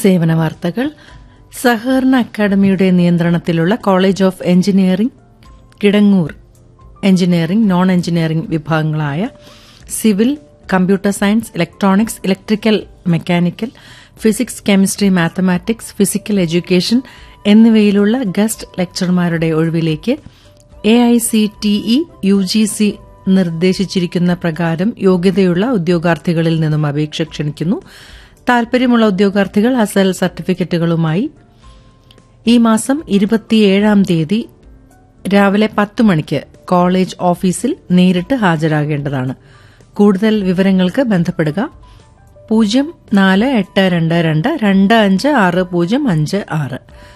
സേവന വാർത്തകൾ സഹകരണ അക്കാദമിയുടെ നിയന്ത്രണത്തിലുള്ള college of engineering Kidangoor engineering non engineering വിഭാഗങ്ങളായ civil computer science electronics electrical mechanical physics chemistry mathematics physical education എന്നിവയിലുള്ള ഗസ്റ്റ് ലെക്ചർമാരുടെ ഒഴിവിലേക്ക് A I C T E U G C നിർദ്ദേശിച്ചിരിക്കുന്ന പ്രകാരം യോഗ്യതയുള്ള ഉദ്യോഗാർത്ഥികളിൽ നിന്നും അപേക്ഷ ക്ഷണിക്കുന്നു താൽപര്യമുള്ള ഉദ്യോഗാർത്ഥികൾ അസൽ സർട്ടിഫിക്കറ്റുകളുമായി ഈ മാസം ഇരുപത്തിയേഴാം തീയതി രാവിലെ പത്ത് മണിക്ക് കോളേജ് ഓഫീസിൽ നേരിട്ട് ഹാജരാകേണ്ടതാണ് കൂടുതൽ വിവരങ്ങൾക്ക് ബന്ധപ്പെടുക പൂജ്യം നാല് എട്ട് രണ്ട് രണ്ട് രണ്ട് അഞ്ച് ആറ് പൂജ്യം അഞ്ച് ആറ്